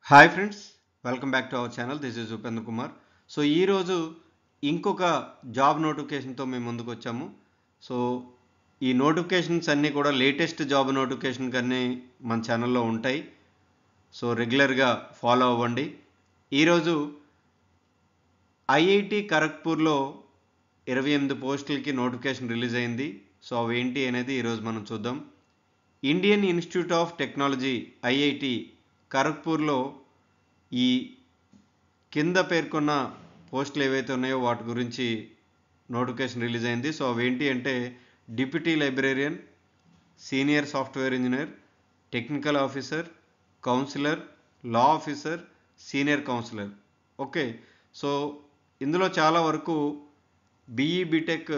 hi friends welcome back to our channel this is Upendra Kumar so ఈరోజు ఇంకొక job నోటిఫికేషన్తో మేము ముందుకు వచ్చాము సో ఈ నోటిఫికేషన్స్ అన్నీ కూడా లేటెస్ట్ జాబ్ నోటిఫికేషన్ కన్నీ మన ఛానల్లో ఉంటాయి సో రెగ్యులర్గా ఫాలో అవ్వండి ఈరోజు ఐఐటి ఖరగ్పూర్లో ఇరవై ఎనిమిది పోస్టులకి నోటిఫికేషన్ రిలీజ్ అయింది సో అవి ఏంటి అనేది ఈరోజు మనం చూద్దాం Indian Institute of Technology IIT ఖరగ్పూర్లో ఈ కింద పేర్కొన్న పోస్టులు ఏవైతే ఉన్నాయో వాటి గురించి నోటిఫికేషన్ రిలీజ్ అయింది సో అవేంటి అంటే deputy librarian senior software engineer technical officer counsellor law officer senior counsellor okay so ఇందులో చాలా వరకు బీఈ బీటెక్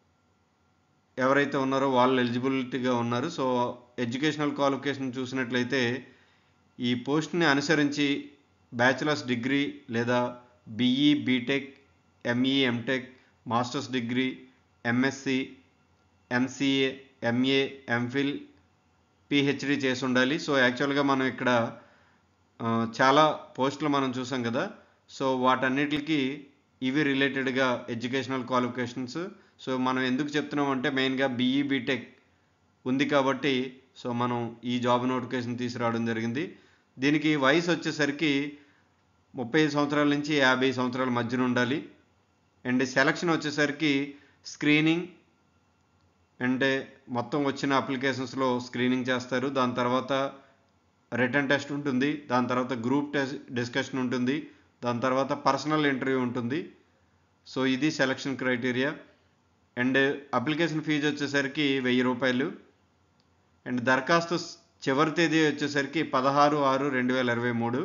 ఎవరైతే ఉన్నారో వాళ్ళు ఎలిజిబిలిటీగా ఉన్నారు సో ఎడ్యుకేషనల్ క్వాలిఫికేషన్ చూసినట్లయితే ఈ పోస్ట్ని అనుసరించి బ్యాచిలర్స్ డిగ్రీ లేదా BE BTech ME MTech master's degree MSc MCA MA MPhil PhD చేసి ఉండాలి సో యాక్చువల్గా మనం ఇక్కడ ఆ, చాలా పోస్టులు మనం చూసాం కదా సో వాటన్నిటికి ఇవి రిలేటెడ్గా ఎడ్యుకేషనల్ క్వాలిఫికేషన్స్ సో మనం ఎందుకు చెప్తున్నాం అంటే మెయిన్గా బీఈ బీటెక్ ఉంది కాబట్టి సో మనం ఈ జాబ్ నోటిఫికేషన్ తీసుకురావడం జరిగింది దీనికి వయసు వచ్చేసరికి ముప్పై సంవత్సరాల నుంచి యాభై సంవత్సరాల మధ్యన ఉండాలి అండ్ సెలక్షన్ వచ్చేసరికి స్క్రీనింగ్ అంటే మొత్తం వచ్చిన అప్లికేషన్స్లో స్క్రీనింగ్ చేస్తారు దాని తర్వాత రిటర్న్ టెస్ట్ ఉంటుంది దాని తర్వాత గ్రూప్ టెస్ట్ డిస్కషన్ ఉంటుంది దాని తర్వాత పర్సనల్ ఇంటర్వ్యూ ఉంటుంది సో ఇది selection criteria and application fee వచ్చేసరికి వెయ్యి రూపాయలు అండ్ దరఖాస్తు స్- చివరి తేదీ వచ్చేసరికి పదహారు ఆరు రెండు వేల ఇరవై మూడు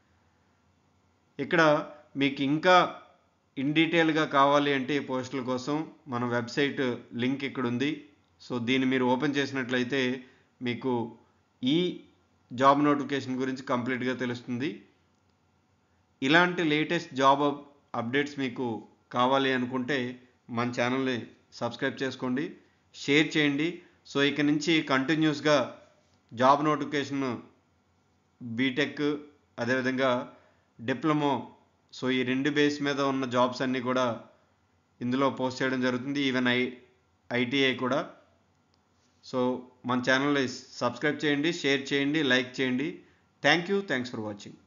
ఇక్కడ మీకు ఇంకా ఇన్ డీటెయిల్గా కావాలి అంటే ఈ పోస్టుల కోసం మన వెబ్సైట్ లింక్ ఇక్కడ ఉంది సో దీన్ని మీరు ఓపెన్ చేసినట్లయితే మీకు ఈ జాబ్ నోటిఫికేషన్ గురించి కంప్లీట్గా తెలుస్తుంది ఇలాంటి లేటెస్ట్ జాబ్ అప్- అప్డేట్స్ మీకు కావాలి అనుకుంటే మన ఛానల్ని సబ్స్క్రైబ్ చేసుకోండి షేర్ చేయండి సో ఇక నుంచి కంటిన్యూస్గా జాబ్ నోటిఫికేషన్ బీటెక్ అదేవిధంగా డిప్లొమో సో ఈ రెండు బేస్ మీద ఉన్న జాబ్స్ అన్నీ కూడా ఇందులో పోస్ట్ చేయడం జరుగుతుంది ఈవెన్ ఐ ఐటీఐ కూడా సో మన ఛానల్ని సబ్స్క్రైబ్ చేయండి షేర్ చేయండి లైక్ చేయండి thank you thanks for watching